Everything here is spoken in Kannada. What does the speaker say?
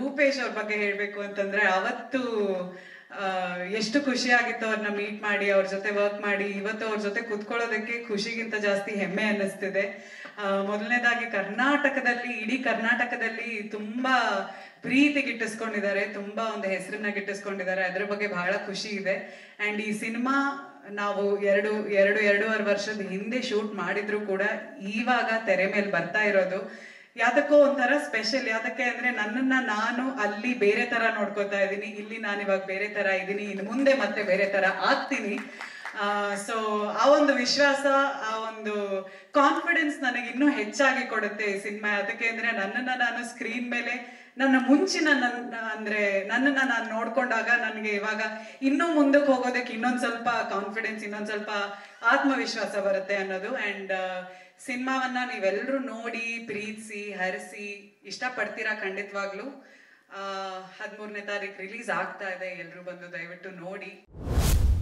ಭೂಪೇಶ್ ಅವ್ರ ಬಗ್ಗೆ ಹೇಳ್ಬೇಕು ಅಂತಂದ್ರೆ ಅವತ್ತು ಆ, ಎಷ್ಟು ಖುಷಿ ಆಗಿತ್ತು ಅವ್ರನ್ನ ಮೀಟ್ ಮಾಡಿ ಅವ್ರ ಜೊತೆ ವರ್ಕ್ ಮಾಡಿ ಇವತ್ತು ಅವ್ರ ಜೊತೆ ಕುತ್ಕೊಳ್ಳೋದಕ್ಕೆ ಖುಷಿಗಿಂತ ಜಾಸ್ತಿ ಹೆಮ್ಮೆ ಅನ್ನಿಸ್ತಿದೆ ಆ, ಮೊದಲನೇದಾಗಿ ಕರ್ನಾಟಕದಲ್ಲಿ ಇಡೀ ಕರ್ನಾಟಕದಲ್ಲಿ ತುಂಬಾ ಪ್ರೀತಿ ಗಿಟ್ಟಿಸ್ಕೊಂಡಿದ್ದಾರೆ ತುಂಬಾ ಒಂದು ಹೆಸರನ್ನ ಗಿಟ್ಟಿಸ್ಕೊಂಡಿದ್ದಾರೆ ಅದ್ರ ಬಗ್ಗೆ ಬಹಳ ಖುಷಿ ಇದೆ ಅಂಡ್ ಈ ಸಿನಿಮಾ ನಾವು ಎರಡು ಎರಡು ಎರಡೂವರೆ ವರ್ಷದ ಹಿಂದೆ ಶೂಟ್ ಮಾಡಿದ್ರು ಕೂಡ ಇವಾಗ ತೆರೆ ಮೇಲೆ ಬರ್ತಾ ಇರೋದು ಯಾತಕ್ಕೋ ಒಂಥರ ಸ್ಪೆಷಲ್ ಯಾತಕ್ಕೆ ಅಂದ್ರೆ ನನ್ನನ್ನ ನಾನು ಅಲ್ಲಿ ಬೇರೆ ತರ ನೋಡ್ಕೋತಾ ಇದ್ದೀನಿ ಇಲ್ಲಿ ನಾನು ಇವಾಗ ಬೇರೆ ತರ ಇದ್ದೀನಿ ಇನ್ನು ಮುಂದೆ ಮತ್ತೆ ಬೇರೆ ತರ ಆಗ್ತೀನಿ ಸೊ ಆ ಒಂದು ವಿಶ್ವಾಸ ಆ ಒಂದು ಕಾನ್ಫಿಡೆನ್ಸ್ ನನಗೆ ಇನ್ನೂ ಹೆಚ್ಚಾಗಿ ಕೊಡುತ್ತೆ ಈ ಸಿನಿಮಾ ಯಾತಕ್ಕೆ ಅಂದ್ರೆ ನನ್ನನ್ನ ನಾನು ಸ್ಕ್ರೀನ್ ಮೇಲೆ ನನ್ನ ಮುಂಚಿನ ನನ್ನ ಅಂದ್ರೆ ನನ್ನನ್ನ ನಾನು ನೋಡ್ಕೊಂಡಾಗ ನನಗೆ ಇವಾಗ ಇನ್ನೂ ಮುಂದಕ್ಕೆ ಹೋಗೋದಕ್ಕೆ ಇನ್ನೊಂದ್ ಸ್ವಲ್ಪ ಕಾನ್ಫಿಡೆನ್ಸ್ ಇನ್ನೊಂದ್ ಸ್ವಲ್ಪ ಆತ್ಮವಿಶ್ವಾಸ ಬರುತ್ತೆ ಅನ್ನೋದು ಅಂಡ್ ಸಿನಿಮಾವನ್ನ ನೀವೆಲ್ಲರೂ ನೋಡಿ ಪ್ರೀತಿಸಿ ಹರಿಸಿ ಇಷ್ಟಪಡ್ತೀರಾ ಖಂಡಿತವಾಗ್ಲೂ ಹದಿಮೂರನೇ ತಾರೀಕು ರಿಲೀಸ್ ಆಗ್ತಾ ಇದೆ ಎಲ್ಲರೂ ಬಂದು ದಯವಿಟ್ಟು ನೋಡಿ